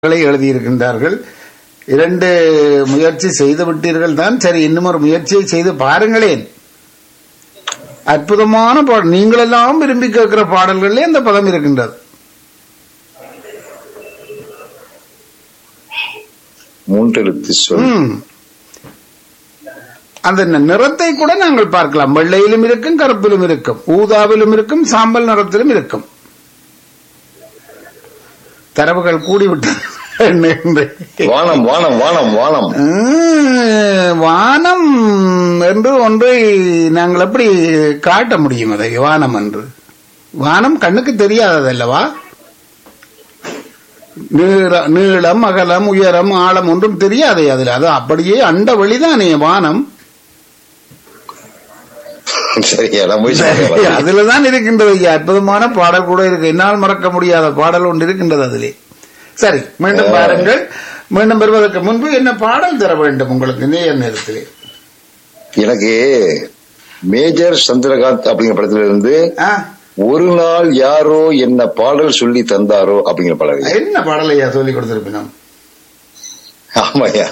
பாடல்களை எழுதியிருக்கின்றார்கள் இரண்டு முயற்சி செய்து விட்டீர்கள் தான் சரி இன்னும் ஒரு முயற்சியை செய்து பாருங்களேன் அற்புதமான பாடல் நீங்களெல்லாம் விரும்பி கேட்கிற பாடல்களிலே அந்த பதம் இருக்கின்றது மூன்றெழுத்து சொல் ம். அந்த ந- நிறத்தை கூட நாங்கள் பார்க்கலாம் வெள்ளையிலும் இருக்கும் கருப்பிலும் இருக்கும் ஊதாவிலும் இருக்கும் சாம்பல் நிறத்திலும் இருக்கும் தரவுகள் கூடிவிட்டது எண்ணுகின்றேன். வானம் வானம் வானம் வானம் ம், வானம் என்று ஒன்றை நாங்கள் எப்படி காட்ட முடியும் அதை வானம் என்று வானம் கண்ணுக்கு தெரியாததல்லவா நீள- நீளம் அகலம் உயரம் ஆழம் ஒன்றும் தெரியாதே அதுல அது அப்படியே அண்ட வெளிதானே வானம் சரியா நான் போய் சொல்றேன். அதுலதான் இருக்கின்றது ஐயா அற்புதமான பாடல் கூட இருக்கு என்னால் மறக்க முடியாத பாடல் ஒன்று இருக்கின்றது அதிலே சரி மீண்டும் பாருங்கள் மீண்டும் வருவதற்கு முன்பு என்ன பாடல் தர வேண்டும் உங்களுக்கு நேர நேரத்திலே எனக்கு மேஜர் சந்திரகாந்த் அப்படிங்கிற படத்துல இருந்து ஆ, ஒரு நாள் யாரோ என்ன பாடல் சொல்லி தந்தாரோ அப்படிங்கிற பாடல் என்ன பாடல் ஐயா சொல்லி கொடுத்திருப்பினோம் ஆமாயா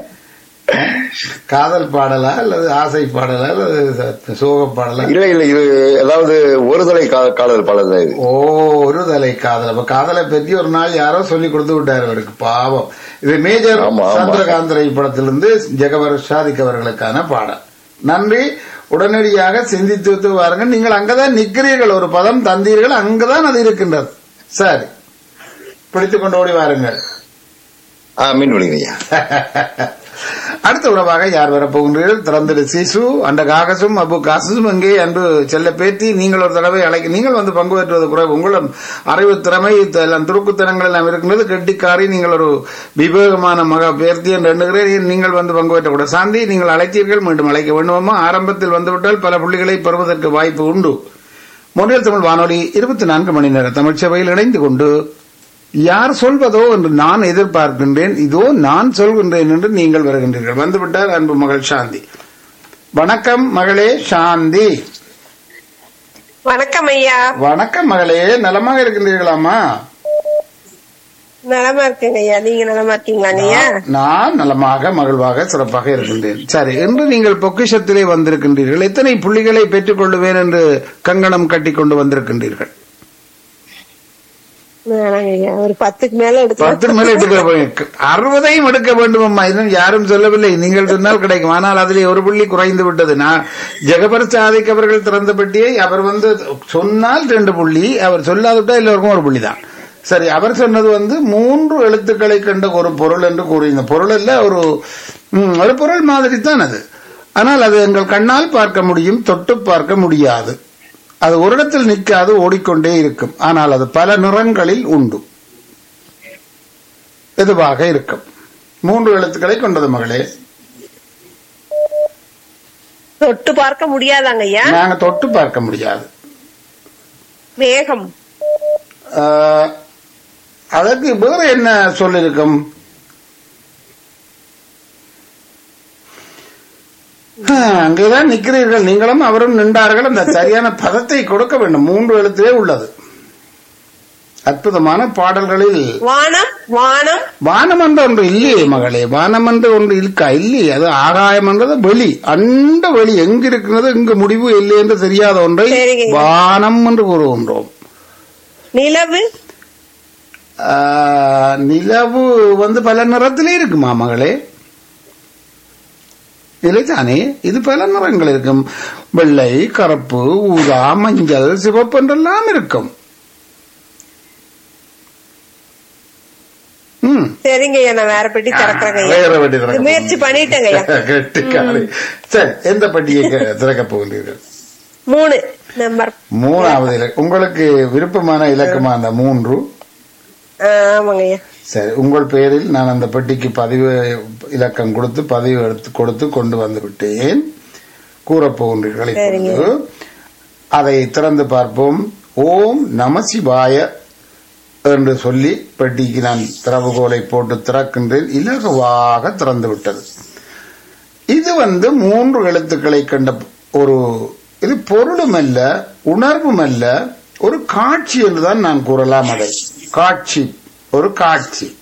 காதல் பாடலா அல்லது ஆசை பாடலா அல்லது சோக பாடலா இல்ல இல்ல இது அதாவது ஒரு தலை கா- காதல் பாடல் தான் இது ஓ ஒரு தலை காதல் அப்ப காதலை பற்றி ஒரு நாள் யாரோ சொல்லி கொடுத்து விட்டார் அவருக்கு பாவம் இது மேஜர் ஆமா, ஆமா. சந்திரகாந்தரை படத்திலிருந்து ஜெகவர் ஷாதிக் அவர்களுக்கான பாடல் நன்றி உடனடியாக சிந்தித்து வைத்து வாருங்கள் நீங்கள் அங்கதான் நிற்கிறீர்கள் ஒரு பதம் தந்தீர்கள் அங்கதான் அது இருக்கின்றது சரி பிடித்துக் கொண்டு ஓடி வாருங்கள் ஆ மீன் விடுங்கய்யா அடுத்த உறவாக யார் வரப்போகின்றீர்கள் திறந்திடு சிசு அந்த காகசும் அபு காசும் அங்கே அன்பு செல்ல பேத்தி நீங்கள் ஒரு தடவை அழைக்க நீங்கள் வந்து பங்கு பெற்றுவது குறைவு உங்களும் அறிவு திறமை த- எல்லாம் துருக்குத்தனங்கள் எல்லாம் இருக்கின்றது கெட்டிக்காரி நீங்கள் ஒரு விவேகமான மக பேர்த்தி என்று எண்ணுகிறேன் நீங்கள் வந்து பங்கு பெற்றக்கூடாது சாந்தி நீங்கள் அழைத்தீர்கள் மீண்டும் அழைக்க வேண்டுமா ஆரம்பத்தில் வந்துவிட்டால் பல புள்ளிகளை பெறுவதற்கு வாய்ப்பு உண்டு மொழியல் தமிழ் வானொலி இருபத்தி நான்கு மணி நேர தமிழ் சபையில் இணைந்து கொண்டு யார் சொல்வதோ என்று நான் எதிர்பார்க்கின்றேன் இதோ நான் சொல்கின்றேன் என்று நீங்கள் வருகின்றீர்கள் வந்துவிட்டார் அன்பு மகள் சாந்தி வணக்கம் மகளே சாந்தி வணக்கம் ஐயா வணக்கம் மகளே நலமாக இருக்கின்றீர்களாமா நலமா இருக்குங்க ஐயா நீங்க நலமா இருக்கீங்களாங்க ஐயா நான் நலமாக மகிழ்வாக சிறப்பாக இருக்கின்றேன் சரி இன்று நீங்கள் பொக்கிஷத்திலே வந்திருக்கின்றீர்கள் எத்தனை புள்ளிகளை பெற்றுக் கொள்ளுவேன் என்று கங்கணம் கட்டி கொண்டு வந்திருக்கின்றீர்கள் வேணாங்க ஐயா ஒரு பத்துக்கு மேல பத்து எடுத்து மேல எடுக்க வேண்டும். அறுபதையும் எடுக்க வேண்டும் அம்மா இன்னும் யாரும் சொல்லவில்லை நீங்கள் சொன்னால் கிடைக்கும் ஆனால் அதிலே ஒரு புள்ளி குறைந்து விட்டது நான் ஜெகபர் சாதிக் அவர்கள் திறந்த பெட்டியை அவர் வந்து சொன்னால் ரெண்டு புள்ளி அவர் சொல்லாதுட்டா எல்லோருக்கும் ஒரு புள்ளி தான் சரி அவர் சொன்னது வந்து மூன்று எழுத்துக்களை கண்ட ஒரு பொருள் என்று கூறியிருந்த பொருள் அல்ல ஒரு ம், ஒரு பொருள் மாதிரி தான் அது ஆனால் அது எங்கள் கண்ணால் பார்க்க முடியும் தொட்டு பார்க்க முடியாது அது ஒரு இடத்தில் நிற்காது ஓடிக்கொண்டே இருக்கும் ஆனால் அது பல நிறங்களில் உண்டு எதுவாக இருக்கும் மூன்று எழுத்துக்களை கொண்டது மகளே தொட்டு பார்க்க முடியாதாங்க ஐயா நாங்க தொட்டு பார்க்க முடியாது மேகம் ஆஹ், அதற்கு வேற என்ன சொல்லிருக்கும் ஆஹ், அங்கேதான் நிற்கிறீர்கள் நீங்களும் அவரும் நின்றார்கள் அந்த சரியான பதத்தை கொடுக்க வேண்டும் மூன்று எழுத்திலே உள்ளது அற்புதமான பாடல்களில் வானம் வானம் வானம் என்ற ஒன்று இல்லையே மகளே வானம் என்று ஒன்று இருக்கா இல்லையே அது ஆகாயம் என்றது வெளி அண்ட வெளி எங்க இருக்கிறது எங்க முடிவு இல்லை என்று தெரியாத ஒன்றை சரிங்க. வானம் என்று கூறுகின்றோம் நிலவு ஆஹ், நிலவு வந்து பல நிறத்திலே இருக்குமா மகளே இல்லைதானே இது பல நிறங்கள் இருக்கும் வெள்ளை கருப்பு ஊதா மஞ்சள் சிவப்பு என்றெல்லாம் இருக்கும் ம் சரிங்க ஐயா நான் வேற பெட்டி திறக்கிறேங்க ஐயா வேற வண்டி திறக்க முயற்சி பண்ணிட்டேங்க ஐயா கெட்டிக்காரி சரி எந்த பட்டியை க- திறக்கப் போகிறீர்கள் மூணு நம்பர் மூணாவது இலக்கம் உங்களுக்கு விருப்பமான இலக்கமா அந்த மூன்று ஆமாங்க ஐயா சரி உங்கள் பெயரில் நான் அந்த பெட்டிக்கு பதிவு இலக்கம் கொடுத்து பதிவு எடுத்து கொடுத்து கொண்டு வந்து விட்டேன் கூறப்போகின்றீர்கள் சரிங்க. இப்பொழுது அதை திறந்து பார்ப்போம் ஓம் நம சிவாய என்று சொல்லி பெட்டிக்கு நான் திறவுகோலை போட்டு திறக்கின்றேன் இலகுவாக திறந்து விட்டது இது வந்து மூன்று எழுத்துக்களை கண்ட ஒரு இது பொருளும் அல்ல உணர்வும் அல்ல ஒரு காட்சி என்றுதான் நான் கூறலாம் அதை காட்சி ஒரு காட்சி